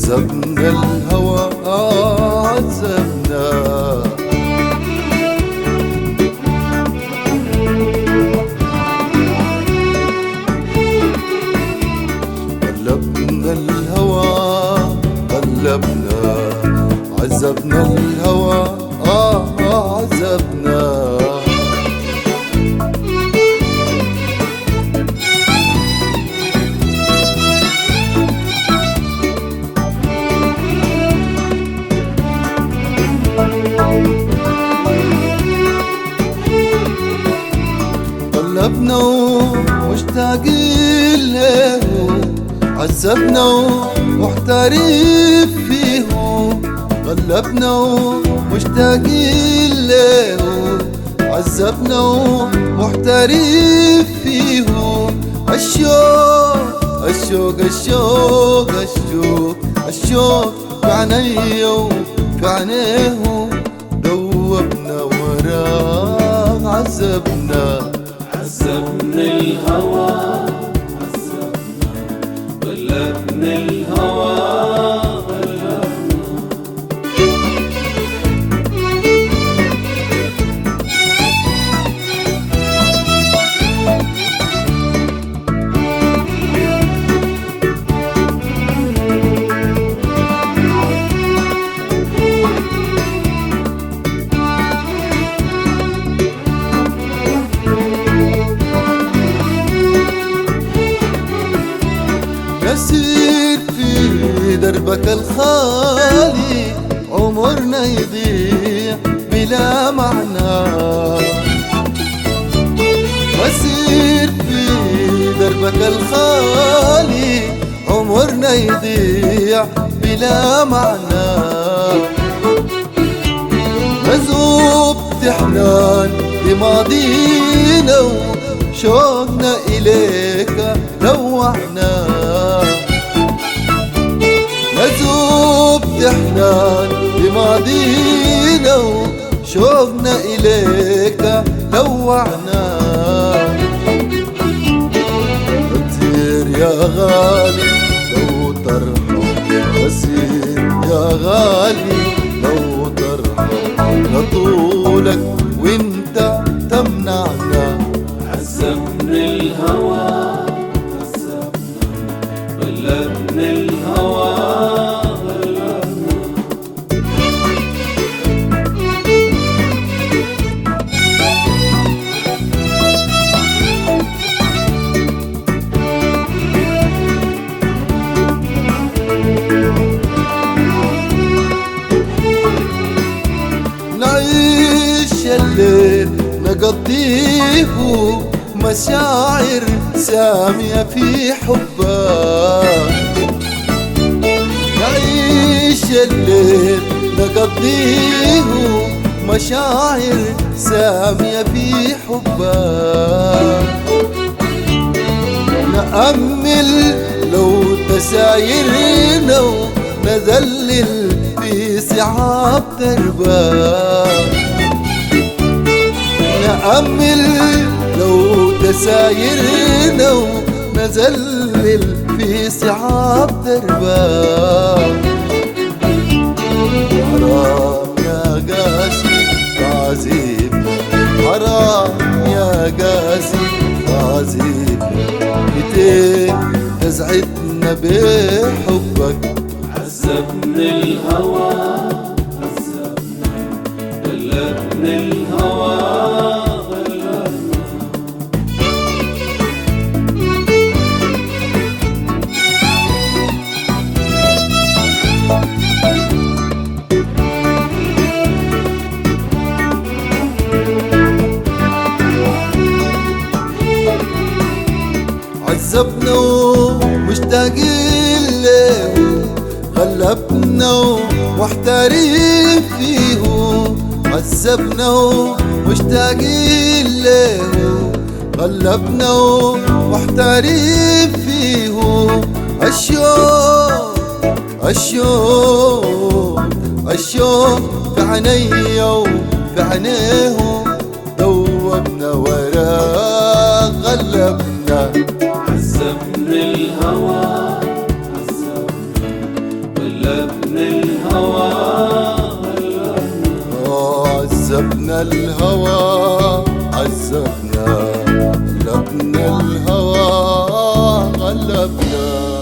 عذبنا الهوى عذبنا قلبنا الهوى قلبنا عذبنا الهوى آه عذبنا قلبنا ومشتاقين له عذبنا ومحتارين فيه قلبنا ومشتاقين له عذبنا ومحتارين فيه الشوق الشوق الشوق الشوق الشوق في عيني وفي عينيه دوبنا وراه عذبنا عذبنا الهوى عذبنا قلبنا الهوى نسير في دربك الخالي عمرنا يضيع بلا معنى نسير في دربك الخالي عمرنا يضيع بلا معنى نذوب تحنان بماضينا وشوقنا إليك لوعنا نذوب تحنان بماضينا وشوقنا إليك لوعنا كتير يا غالي لو ترحم أسير يا غالي لو ترحم لطولك وانت تمنعنا عذبنا الهوى عذبنا قلبنا الهوى نعيش الليل نقضيه مشاعر سامية في حبك نعيش الليل نقضيه مشاعر سامية في حبك نأمل لو تسايرنا ونذلل في صعاب دربك نأمل لو تسايرنا ونذلل في صعاب دربك حرام يا قاسي تعذيبنا حرام يا قاسي تعذيبنا متين تزعدنا بحبك عذبنا الهوى عذبنا قلبنا الهوى عذبنا ومشتاقين له غلبنا ومحتارين فيه عذبنا ومشتاقين له غلبنا ومحتارين فيه الشوق الشوق الشوق في عيني وفي عينيه دوبنا وراه غلبنا عذبنا الهوى عذبنا غلبنا الهوى عذبنا غلبنا الهوى غلبنا